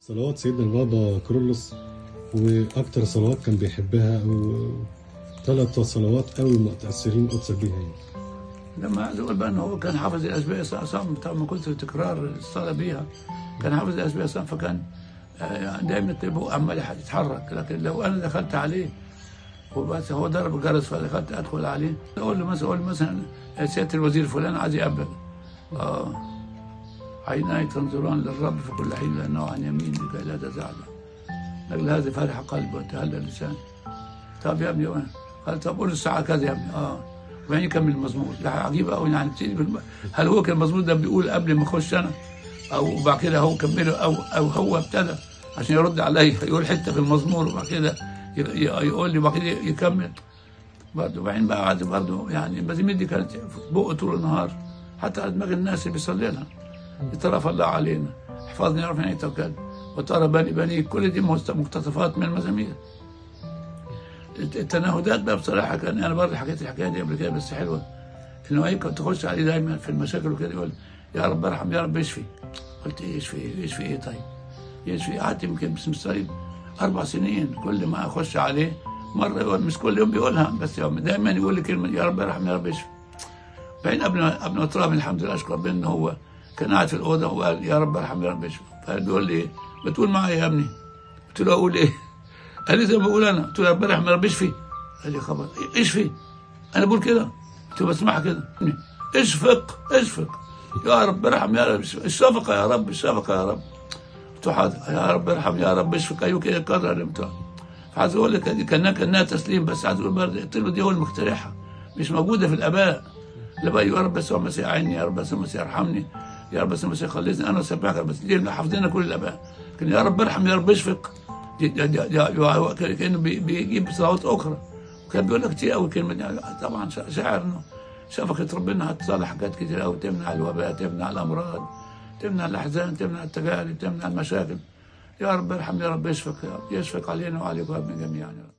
صلوات سيدنا البابا كرولوس واكتر صلوات كان بيحبها او ثلاث صلوات قوي متاثرين قدس بيها يعني لما عايز اقول بقى ان هو كان حافظ الاسبوع صام طبعا ما كنت تكرار الصلاه بيها كان حافظ الاسبوع صام فكان آه، دايما تبقى عمال يتحرك لكن لو انا دخلت عليه وبس هو ضرب الجرس فدخلت ادخل عليه اقول له مثلا اقول له مثلا يا سياده الوزير فلان عايز يقابلك اه عيناي تنظران للرب في كل حين لانه عن يمين لكي لا تزعل لاجل هذا فرح قلبي وتهلى لساني طب يا ابني وين؟ قال طب قول الساعه كذا يا ابني اه وبعدين يكمل المزمور لا عجيب قوي يعني بتيجي بالم- هل هو كان المزمور ده بيقول قبل ما اخش انا او بعد كده هو كمله او او هو ابتدى عشان يرد عليا يقول حته في المزمور وبعد كده ي- ي- يقول لي وبعد كده يكمل برضه وبعدين بقى قعد برضه يعني المزامير دي كانت في بقه طول النهار حتى على دماغ الناس اللي بيصلي لها يترفع الله علينا احفظني يا رب من أي توكل وترى بني بنيك كل دي مست- مقتطفات من المزامير الت- التنهدات بقى بصراحه كان انا برضه حكيت الحكايه دي قبل كده بس حلوه انه ايه كنت تخش عليه دايما في المشاكل وكده يقول يا رب ارحم يا رب اشفي قلت ايه يشفي ايه يشفي ايه طيب يشفي قعدت يمكن بس مستغرب اربع سنين كل ما اخش عليه مره يقول مش كل يوم بيقولها بس يوم دايما يقول لي كلمه يا رب ارحم يا رب اشفي بعدين قبل ما قبل ما اترامي الحمد لله اشكر ربنا ان هو كان قاعد في الاوضه وقال يا رب ارحم يا رب اشفي فبيقول لي بتقول معايا يا ابني قلت له اقول ايه؟ قال لي زي ما بقول انا قلت له يا رب ارحم يا رب اشفي قال لي خبر اشفي انا بقول كده قلت له بسمعها كده اشفق اشفق يا رب ارحم يا رب الشفقه يا رب الشفقه يا رب قلت له حاضر يا رب ارحم يا رب اشفق ايوه كده كرر بتاع فعايز اقول لك دي كانها كانها تسليم بس عايز اقول برضه قلت له دي هو المقترحها مش موجوده في الاباء لا بقى يا رب يسوع المسيح عيني يا رب يسوع المسيح ارحمني يا رب يسوع المسيح خلصني انا وسبحك بس دي اللي حافظينها كل الاباء لكن يا رب ارحم يا رب اشفق دي دي دي دي هو كانه بي- بيجيب صلوات اخرى وكان بيقول لك كتير قوي كلمه دي طبعا شا- شاعر انه شفقة ربنا هتصالح حاجات كتير قوي تمنع الوباء تمنع الامراض تمنع الاحزان تمنع التجارب تمنع المشاكل يا رب ارحم يا رب اشفق يا رب يشفق علينا وعليكم يا رب جميعا يا رب